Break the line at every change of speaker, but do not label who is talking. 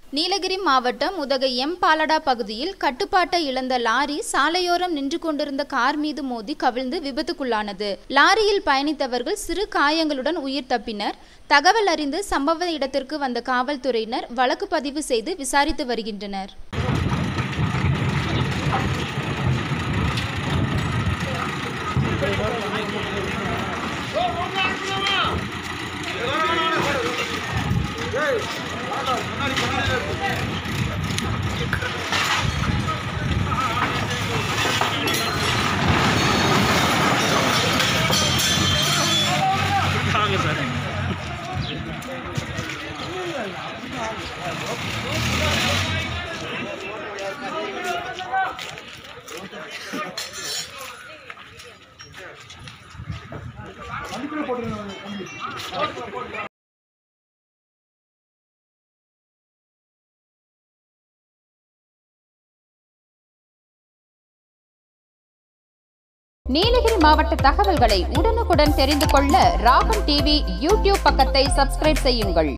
நீலகிரி மாவட்டம் உதகை எம் பாலடா பகுதியில் கட்டுப்பாட்டை இழந்த லாரி சாலையோரம் நின்று கொண்டிருந்த கார் மீது மோதி கவிழ்ந்து விபத்துக்குள்ளானது லாரியில் பயணித்தவர்கள் சிறு காயங்களுடன் உயிர் தப்பினர் தகவல் அறிந்து சம்பவ இடத்திற்கு வந்த காவல்துறையினர் வழக்கு பதிவு செய்து விசாரித்து வருகின்றனர்
வாங்க சார்
நீலகிரி மாவட்ட தகவல்களை உடனுக்குடன் தெரிந்து கொள்ள ராகம் டிவி யூடியூப் பக்கத்தை சப்ஸ்கிரைப் செய்யுங்கள்